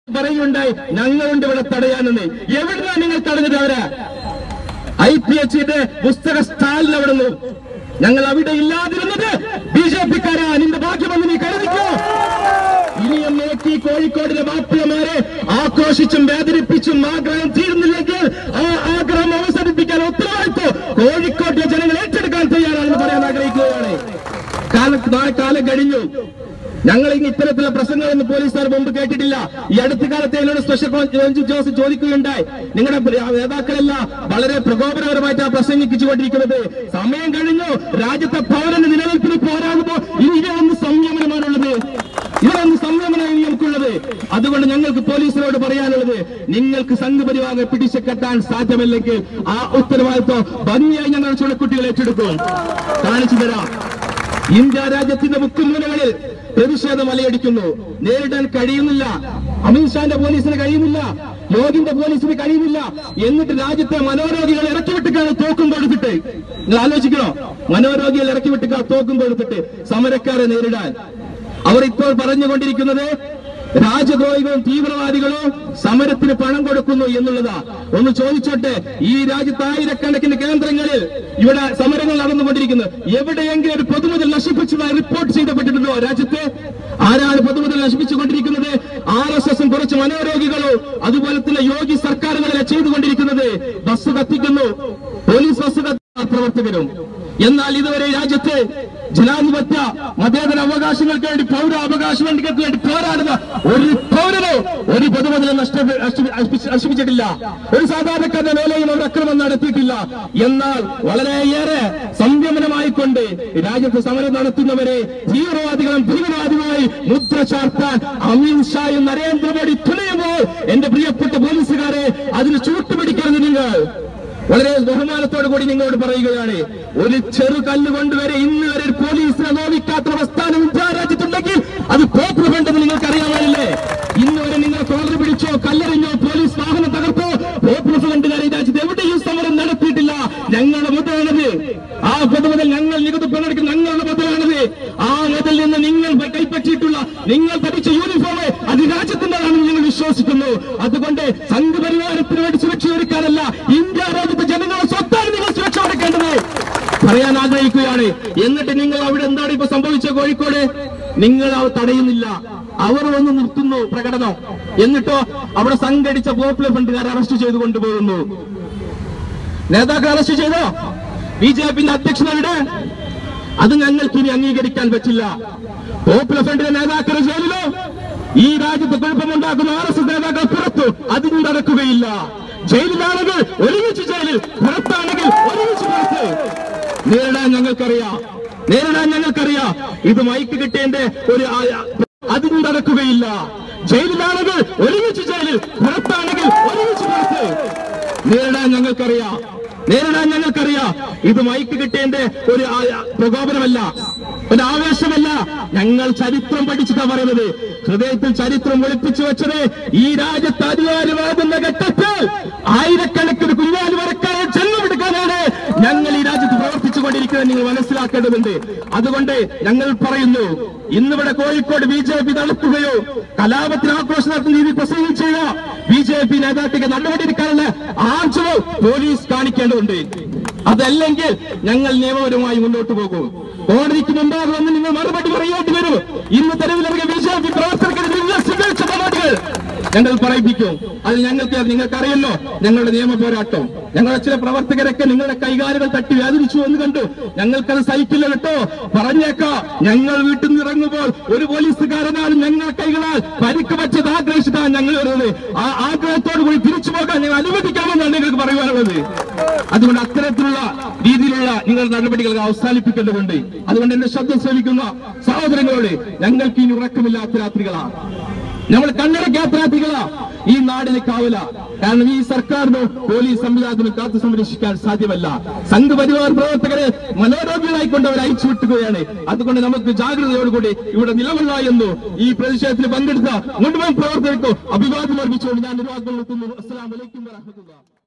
പറയുകയുണ്ടായി ഞങ്ങളുണ്ട് ഇവിടെ തടയാനെന്ന് എവിടുന്നാ നിങ്ങൾ തടഞ്ഞത് അവരെ ഐ പി എച്ചിന്റെ പുസ്തക സ്റ്റാളിൽ അവിടെ നിന്നു ഞങ്ങൾ അവിടെ ഇല്ലാതിരുന്നത് ബി ജെ പിക്കാരാ നിന്റെ ഭാഗ്യമെന്ന് നീ കരുതിക്കോ ഇനിയും നോക്കി കോഴിക്കോടിലെ മാപ്പിളമാരെ ആക്രോശിച്ചും വേദനിപ്പിച്ചും ആഗ്രഹം തീരുന്നില്ലെങ്കിൽ ആ ആഗ്രഹം അവസാനിപ്പിക്കാൻ ഉത്തരവാദിത്വം കോഴിക്കോട്ടിലെ ജനങ്ങൾ ഏറ്റെടുക്കാൻ തയ്യാറാണെന്ന് പറയാൻ ആഗ്രഹിക്കുകയാണ് കാലം നാ- കാലം കഴിഞ്ഞു ഞങ്ങൾ ഇനി ഇത്തരത്തിലുള്ള പ്രസംഗങ്ങളൊന്നും പോലീസുകാർ മുമ്പ് കേട്ടിട്ടില്ല ഈ അടുത്ത കാലത്ത് എന്നോട് സ്പെഷ്യൽ കോൺസ് ജോസ് ചോദിക്കുകയുണ്ടായി നിങ്ങളുടെ പ്ര- നേതാക്കളെല്ലാം വളരെ പ്രകോപനപരമായിട്ടാണ് പ്രസംഗിച്ചുകൊണ്ടിരിക്കുന്നത് സമയം കഴിഞ്ഞു രാജ്യത്തെ പൗരന് നിലനിൽപ്പിന് പോരാകുമ്പോ ഇനി ഇവിടെ ഒന്ന് സംയമനമാണുള്ളത് ഇവിടെ ഒന്ന് സംയമനമാണ് നിങ്ങൾക്കുള്ളത് അതുകൊണ്ട് ഞങ്ങൾക്ക് പോലീസിനോട് പറയാനുള്ളത് നിങ്ങൾക്ക് സംഘപരിവാറെ പിടിച്ചു കെട്ടാൻ സാധ്യമല്ലെങ്കിൽ ആ ഉത്തരവാദിത്വം ഭംഗിയായി ഞങ്ങൾ ചുണക്കുട്ടികൾ ഏറ്റെടുക്കും കാണിച്ചു തരാം ഇന്ത്യ രാജ്യത്തിന്റെ മുക്കുമൂലകളിൽ പ്രതിഷേധം അലയടിക്കുന്നു നേരിടാൻ കഴിയുന്നില്ല അമിത്ഷാന്റെ പോലീസിന് കഴിയുന്നില്ല യോഗിന്റെ പോലീസിന് കഴിയുന്നില്ല എന്നിട്ട് രാജ്യത്തെ മനോരോഗികളെ ഇറക്കി വിട്ടിക്കാണ് തോക്കും കൊടുത്തിട്ട് നിങ്ങൾ ആലോചിക്കണോ മനോരോഗികൾ ഇറക്കി വിട്ടിക്കാ തോക്കും കൊടുത്തിട്ട് സമരക്കാരെ നേരിടാൻ അവർ ഇപ്പോൾ പറഞ്ഞുകൊണ്ടിരിക്കുന്നത് രാജദ്രോഹികളും തീവ്രവാദികളും സമരത്തിന് പണം കൊടുക്കുന്നു എന്നുള്ളതാ ഒന്ന് ചോദിച്ചോട്ടെ ഈ രാജ്യത്ത് ആയിരക്കണക്കിന് കേന്ദ്രങ്ങളിൽ ഇവിടെ സമരങ്ങൾ നടന്നുകൊണ്ടിരിക്കുന്നു എവിടെയെങ്കിലും ഒരു പൊതുമുതൽ നശിപ്പിച്ചതായി റിപ്പോർട്ട് ചെയ്യപ്പെട്ടിട്ടുണ്ടോ രാജ്യത്ത് ആരാണ് പൊതുമുതൽ നശിപ്പിച്ചുകൊണ്ടിരിക്കുന്നത് ആർ എസ് എസും കുറച്ച് മനോരോഗികളോ അതുപോലെ തന്നെ യോഗി സർക്കാരുകളെ ചെയ്തുകൊണ്ടിരിക്കുന്നത് ബസ് കത്തിക്കുന്നു പോലീസ് ബസ് കത്തി പ്രവർത്തകരും എന്നാൽ ഇതുവരെ രാജ്യത്ത് ജനാധിപത്യ മതേതര അവകാശങ്ങൾക്ക് വേണ്ടി പൗര അവകാശങ്ങൾക്ക് വേണ്ടി പോരാടുന്ന ഒരു പൗരനോ ഒരു പൊതുമുതലും നഷ്ട നശിപ്പിച്ചിട്ടില്ല ഒരു സാധാരണക്കാരന്റെ മേലെയും അവർ അക്രമം നടത്തിയിട്ടില്ല എന്നാൽ വളരെയേറെ സംയമനമായിക്കൊണ്ട് രാജ്യത്ത് സമരം നടത്തുന്നവരെ തീവ്രവാദികളും ഭീകരവാദികളുമായി മുദ്ര ചാർത്താൻ അമിത്ഷായും നരേന്ദ്രമോദി തുണയുമ്പോൾ എന്റെ പ്രിയപ്പെട്ട പോലീസുകാരെ അതിന് ചൂട്ടുപിടിക്കരുത് നിങ്ങൾ വളരെ ബഹുമാനത്തോടു കൂടി നിങ്ങളോട് പറയുകയാണ് ഒരു ചെറു കല്ല് കൊണ്ടുവരെ ഇന്ന് വരെ ഒരു പോലീസിനെ നോവിക്കാത്ത പ്രസ്ഥാനം ഇന്ത്യ രാജ്യത്തുണ്ടെങ്കിൽ അത് പോപ്പുലർ ഫണ്ടെന്ന് നിങ്ങൾക്ക് അറിയാമല്ലേ ഇന്ന് വരെ നിങ്ങൾ കോളർ പിടിച്ചോ കല്ലെറിഞ്ഞോ പോലീസ് വാഹനം തകർത്തോ പോപ്പുലർ ഫണ്ടുകാർ ഈ രാജ്യത്ത് എവിടെയും സമരം നടത്തിയിട്ടില്ല ഞങ്ങളുടെ മുതലാണത് ആ പൊതുമുതൽ ഞങ്ങൾ നികുതി പങ്കെടുക്കുന്ന ഞങ്ങളുടെ മുതലാണത് ആ മുതൽ നിന്ന് നിങ്ങൾ കൈപ്പറ്റിയിട്ടുള്ള നിങ്ങൾ ധരിച്ച യൂണിഫോം അത് രാജ്യത്തിൻ്റെതാണെന്ന് ഞങ്ങൾ വിശ്വസിക്കുന്നു അതുകൊണ്ട് സംഘപരിവാരത്തിന് വേണ്ടി സുരക്ഷ ഒരുക്കാനല്ല ഇന്ത്യ രാജ്യത്തെ ജനങ്ങളെ സ്വത്താണ് നിങ്ങൾ സുരക്ഷ ഒരുക്കേണ്ടത് പറയാൻ ആഗ്രഹിക്കുകയാണ് എന്നിട്ട് നിങ്ങൾ അവിടെ എന്താണ് ഇപ്പൊ സംഭവിച്ച കോഴിക്കോട് നിങ്ങൾ അവ തടയുന്നില്ല അവർ വന്ന് നിർത്തുന്നു പ്രകടനം എന്നിട്ടോ അവിടെ സംഘടിച്ച പോപ്പുലർ ഫണ്ടുകാരെ അറസ്റ്റ് ചെയ്ത് കൊണ്ടുപോകുന്നു നേതാക്കൾ അറസ്റ്റ് ചെയ്തോ ബി ജെ പിന്റെ അധ്യക്ഷനവിടെ അത് ഞങ്ങൾക്ക് ഇനി അംഗീകരിക്കാൻ പറ്റില്ല പോപ്പുലർ ഫ്രണ്ടിന്റെ നേതാക്കൾ ജയിലിലോ ഈ രാജ്യത്ത് കുഴപ്പമുണ്ടാക്കുന്ന ആർ എസ് എസ് നേതാക്കൾ പുറത്തു അതിന് നടക്കുകയില്ല ജയിലിലാണെങ്കിൽ ഒരുമിച്ച് ജയിലിൽ പുറത്താണെങ്കിൽ ഒരുമിച്ച് പുറത്ത് നേരിടാൻ ഞങ്ങൾക്കറിയാം നേരിടാൻ ഞങ്ങൾക്കറിയാം ഇത് മൈക്ക് കിട്ടേണ്ട ഒരു ആ- അതിന് നടക്കുകയില്ല ജയിലിലാണെങ്കിൽ ഒരുമിച്ച് ജയിലിൽ പുറത്താണെങ്കിൽ ഒരുമിച്ച് പുറത്ത് നേരിടാൻ ഞങ്ങൾക്കറിയാം നേരിടാൻ ഞങ്ങൾക്കറിയാം ഇത് മൈക്ക് കിട്ടേണ്ട ഒരു ആ- പ്രകോപനമല്ല ഒരു ആവേശമല്ല ഞങ്ങൾ ചരിത്രം പഠിച്ചിട്ടാ പറയുന്നത് ഹൃദയത്തിൽ ചരിത്രം ഒളിപ്പിച്ചു വെച്ചത് ഈ രാജ്യത്ത് അധികാരമാകുന്ന ഘട്ടത്തിൽ ആയിരക്കണക്കിന് കുഞ്ഞാലി വരക്കാരെ ജന്മമെടുക്കാനാണ് ഞങ്ങൾ ഈ രാജ്യത്ത് പ്രവർത്തിച്ചു കൊണ്ടിരിക്കുന്നത് നിങ്ങൾ മനസ്സിലാക്കേണ്ടതുണ്ട് അതുകൊണ്ട് ഞങ്ങൾ പറയുന്നു ഇന്നിവിടെ കോഴിക്കോട് ബി ജെ പി നടത്തുകയോ കലാപത്തിന് ആക്രോശം നടത്തുന്ന രീതിയിൽ പ്രസംഗിച്ചുകയോ ബി ജെ പി നേതാക്കൾക്ക് നടപടിയെടുക്കാനുള്ള ആർജവം പോലീസ് കാണിക്കേണ്ടതുണ്ട് അതല്ലെങ്കിൽ ഞങ്ങൾ നിയമപരമായി മുന്നോട്ട് പോകും കോടതിക്ക് മുമ്പാകെ വന്ന് നിങ്ങൾ മറുപടി പറയേണ്ടി വരും ഇന്ന് തെരുവിലിറങ്ങിയ ബി ജെ പി പ്രവർത്തകർക്ക് നിങ്ങൾ സ്വീകരിച്ച നടപടികൾ ഞങ്ങൾ പറയിപ്പിക്കും അത് ഞങ്ങൾക്ക് നിങ്ങൾക്കറിയല്ലോ ഞങ്ങളുടെ നിയമ പോരാട്ടം ഞങ്ങളുടെ ചില പ്രവർത്തകരൊക്കെ നിങ്ങളുടെ കൈകാലുകൾ തട്ടി വേദനിച്ചു എന്ന് കണ്ടു ഞങ്ങൾക്കത് സഹിക്കില്ല കേട്ടോ പറഞ്ഞേക്കാം ഞങ്ങൾ വീട്ടിൽ നിന്ന് ഇറങ്ങുമ്പോൾ ഒരു പോലീസുകാരനാണ് ഞങ്ങൾ കൈകളാൽ പരിക്ക് വെച്ചത് ആഗ്രഹിച്ചിട്ടാണ് ഞങ്ങൾ വരുന്നത് ആ ആഗ്രഹത്തോടു കൂടി തിരിച്ചു പോകാൻ ഞങ്ങൾ അനുവദിക്കാമെന്നാണ് നിങ്ങൾക്ക് പറയുവാനുള്ളത് അതുകൊണ്ട് അത്തരത്തിലുള്ള രീതിയിലുള്ള നിങ്ങളുടെ നടപടികൾ അവസാനിപ്പിക്കേണ്ടതുണ്ട് അതുകൊണ്ട് എന്റെ ശബ്ദം ശ്രമിക്കുന്ന സഹോദരങ്ങളോട് ഞങ്ങൾക്ക് ഇനി ഉറക്കമില്ലാത്ത രാത്രികളാണ് നമ്മൾ കണ്ണടക്കാത്ത രാത്രികളാ ഈ നാടിന് കാവല കാരണം ഈ സർക്കാരിനോ പോലീസ് സംവിധാനത്തിനും കാത്തു സംരക്ഷിക്കാൻ സാധ്യമല്ല സംഘപരിവാർ പ്രവർത്തകരെ മനോരോഗികളായിക്കൊണ്ട് അവർ അയച്ചു വിട്ടുകയാണ് അതുകൊണ്ട് നമുക്ക് ജാഗ്രതയോടുകൂടി ഇവിടെ നിലകൊള്ള എന്നു ഈ പ്രതിഷേധത്തിൽ പങ്കെടുത്ത മുഴുവൻ പ്രവർത്തകർക്കും അഭിവാദ്യം അർപ്പിച്ചുകൊണ്ട് ഞാൻ നിർവാഹം നിർത്തുന്നു അസ്സലാമലൈക്കും വരഹമത്തുള്ള